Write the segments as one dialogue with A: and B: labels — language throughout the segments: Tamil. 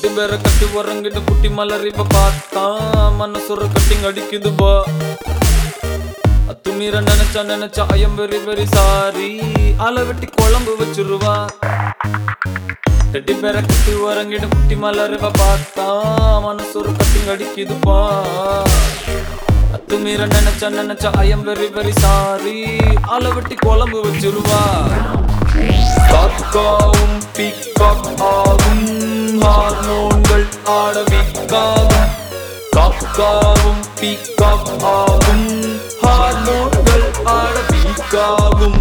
A: ரெண்டு பேரை கட்டி உறங்கிட்டு குட்டி மலர் இப்ப பார்த்தா மனசுற கட்டிங் அடிக்குது பா அத்துமீற நினைச்சா நினைச்சா ஐயம் வெரி வெரி சாரி அலை வெட்டி குழம்பு வச்சிருவா ரெட்டி பேரை கட்டி உறங்கிட்டு குட்டி மலர் இப்ப பார்த்தா மனசுற கட்டிங் அடிக்குதுப்பா அத்துமீற நினைச்சா நினைச்சா ஐயம் வெரி வெரி சாரி அலை வெட்டி குழம்பு வச்சிருவா காக்காவும் பீக்காக் ஆகும் ஹார்மோன்கள் ஆடவிக்காகும் காக்காவும் பீக்காக் ஆகும் ஹார்மோன்கள் ஆடவிக்காகும்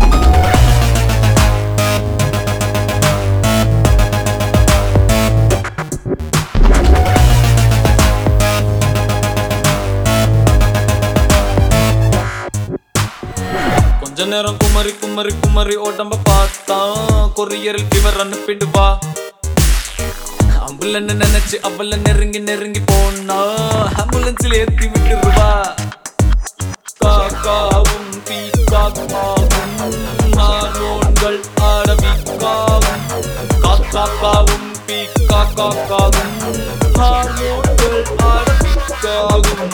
A: கொஞ்ச நேரம் குமரி குமரி குமரி உடம்ப பார்த்தா கொரியரில் ஃபீவர் அனுப்பிட்டு வா அம்புலன்னு நினைச்சு அவள நெருங்கி நெருங்கி போனா ஆம்புலன்ஸ்ல ஏத்தி விட்டுருவா காக்காவும் பீக்காக்காவும் ஹார்மோன்கள் ஆடவிக்காவும் காக்காக்காவும் பீக்காக்காவும் ஹார்மோன்கள் ஆடவிக்காகும்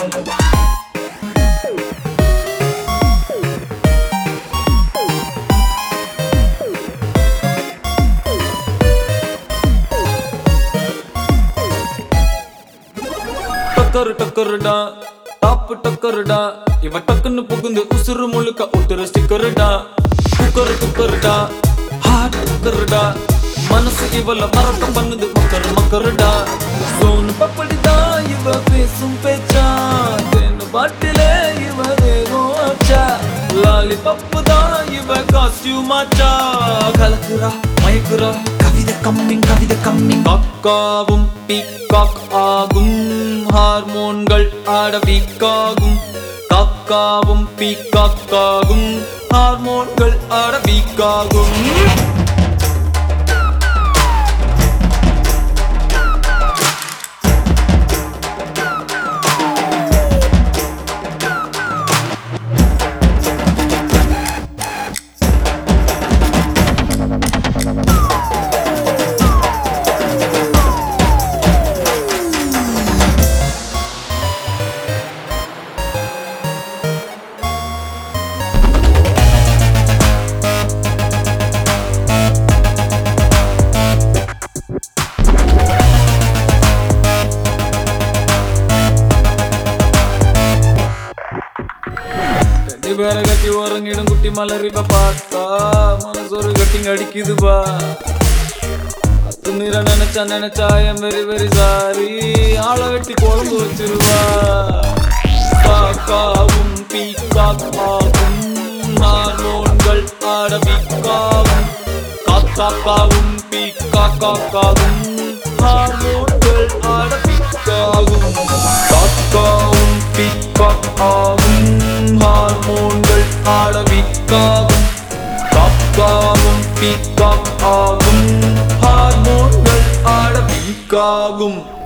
A: டக்கரு டக்கருடா டாப்பு டக்கருடா இவ டக்குன்னு புகுந்து உசுறு முழுக்க ஒட்டுற ஸ்டிக்கருடா குக்கரு குக்கருடா ஹார்ட் குக்கருடா மனசு இவள மறக்கம் பண்ணுது மக்கரு மக்கருடா சோனு பப்படிதா இவ பேசும் பேச்சா தேனு பாட்டிலே இவ தேகம் ஆச்சா லாலி பப்பு தான் இவ காஸ்டியூம் ஆச்சா கலக்குறா மயக்குறா கவிதை கம்மிங் கவிதை கம்மிங் காக்காவும் பீக்காக் ஆகும் ஹார்மோன்கள் ஆடவிக்காகும் காக்காவும் பீக்காக்காகும் ஹார்மோன்கள் ஆடவிக்காகும் ரெண்டு பேரை கட்டி உறங்கிடும் குட்டி மலரிப்ப பார்த்தா மனசொரு கட்டிங் அடிக்குதுப்பா அத்து மீற நினைச்சா நினைச்சா என் வெரி வெரி சாரி ஆளை வெட்டி குழம்பு வச்சிருவா காக்காவும் பீக்காக்காவும் ஹார்மோன்கள் ஆடவிக்காவும் காக்காக்காவும் பீக்காக்காவும் ஹார்மோன்கள் ஆடவிக்காகும் காக்காவும் பீக்காக்காவும் ஹார்மோன்கள் ஆடவிக்காகும் காக்காவும் பீக்காக்காவும் ஹார்மோன்கள் ஆடவிக்காகும்